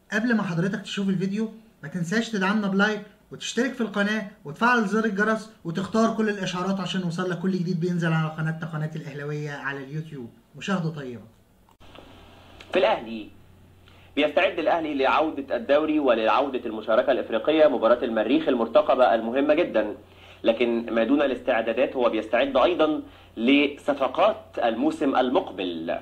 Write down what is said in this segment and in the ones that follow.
قبل ما حضرتك تشوف الفيديو ما تنساش تدعمنا بلايك وتشترك في القناة وتفعل زر الجرس وتختار كل الإشعارات عشان يوصلك كل جديد بينزل على قناتنا قناة الأهلاوية على اليوتيوب مشاهدة طيبة في الأهلي بيستعد الأهلي لعودة الدوري ولعودة المشاركة الإفريقية مباراة المريخ المرتقبة المهمة جدا لكن ما دون الاستعدادات هو بيستعد أيضا لصفقات الموسم المقبل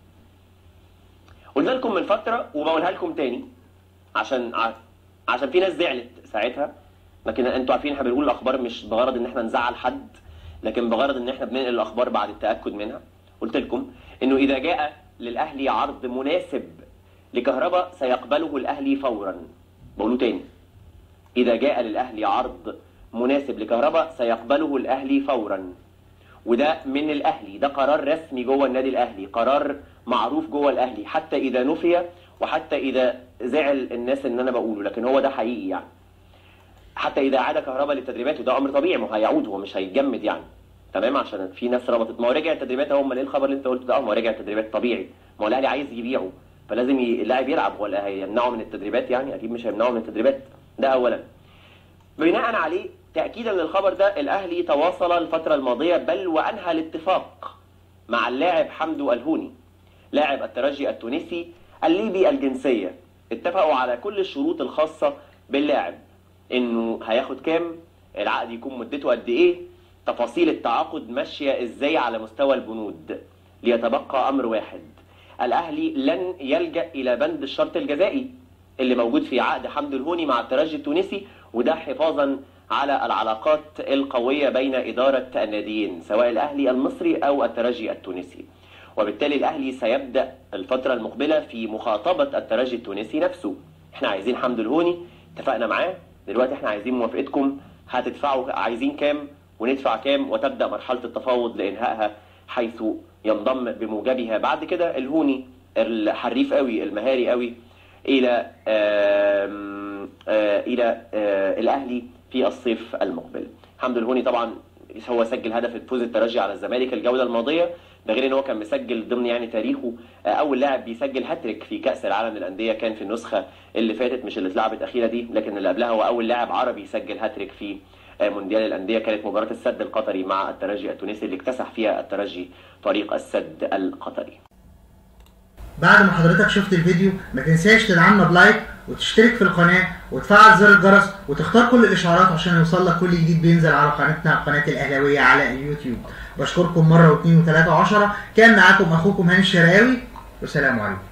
قلنا لكم من فترة وبقولها لكم تاني عشان عشان في ناس زعلت ساعتها لكن انتوا عارفين احنا بنقول الاخبار مش بغرض ان احنا نزعل حد لكن بغرض ان احنا بننقل الاخبار بعد التاكد منها قلت لكم انه اذا جاء للاهلي عرض مناسب لكهرباء سيقبله الاهلي فورا بقوله تاني اذا جاء للاهلي عرض مناسب لكهرباء سيقبله الاهلي فورا وده من الاهلي ده قرار رسمي جوه النادي الاهلي قرار معروف جوه الاهلي حتى اذا نفي وحتى اذا زعل الناس ان انا بقوله لكن هو ده حقيقي يعني حتى اذا عاد كهرباء للتدريبات وده امر طبيعي ما هو هيعود هو مش هيتجمد يعني تمام عشان في ناس ربطت ما هو رجع التدريبات اهو امال ايه الخبر اللي انت قلته ده ما هو رجع التدريبات طبيعي ما هو الاهلي عايز يبيعه فلازم اللاعب يلعب هو هيمنعه من التدريبات يعني اكيد مش هيمنعه من التدريبات ده اولا بناء عليه تاكيدا للخبر ده الاهلي تواصل الفتره الماضيه بل وانهى الاتفاق مع اللاعب حمدو الهوني لاعب الترجي التونسي الليبي الجنسيه اتفقوا على كل الشروط الخاصه باللاعب انه هياخد كام العقد يكون مدته قد ايه تفاصيل التعاقد ماشيه ازاي على مستوى البنود ليتبقى امر واحد الاهلي لن يلجا الى بند الشرط الجزائي اللي موجود في عقد حمد الهوني مع الترجي التونسي وده حفاظا على العلاقات القويه بين اداره الناديين سواء الاهلي المصري او الترجي التونسي وبالتالي الاهلي سيبدا الفتره المقبله في مخاطبه الترجي التونسي نفسه احنا عايزين حمد الهوني اتفقنا معاه دلوقتي احنا عايزين موافقتكم هتدفعوا عايزين كام وندفع كام وتبدا مرحله التفاوض لانهائها حيث ينضم بموجبها بعد كده الهوني الحريف قوي المهاري قوي الى آآ آآ الى آآ الاهلي في الصيف المقبل حمد الهوني طبعا هو سجل هدف فوز الترجي على الزمالك الجوله الماضيه ده غير ان هو كان مسجل ضمن يعني تاريخه اول لاعب بيسجل هاتريك في كاس العالم للانديه كان في النسخه اللي فاتت مش اللي اتلعبت اخيره دي لكن اللي قبلها هو اول لاعب عربي يسجل هاتريك في مونديال الانديه كانت مباراه السد القطري مع الترجي التونسي اللي اكتسح فيها الترجي طريق السد القطري بعد ما حضرتك شفت الفيديو ما تنساش تدعمنا بلايك وتشترك في القناة وتفعل زر الجرس وتختار كل الإشعارات عشان يوصل لك كل جديد بينزل على قناتنا قناة الأهلاوية على اليوتيوب بشكركم مرة واثنين وثلاثة وعشرة كان معاكم أخوكم هاني الشراوي والسلام عليكم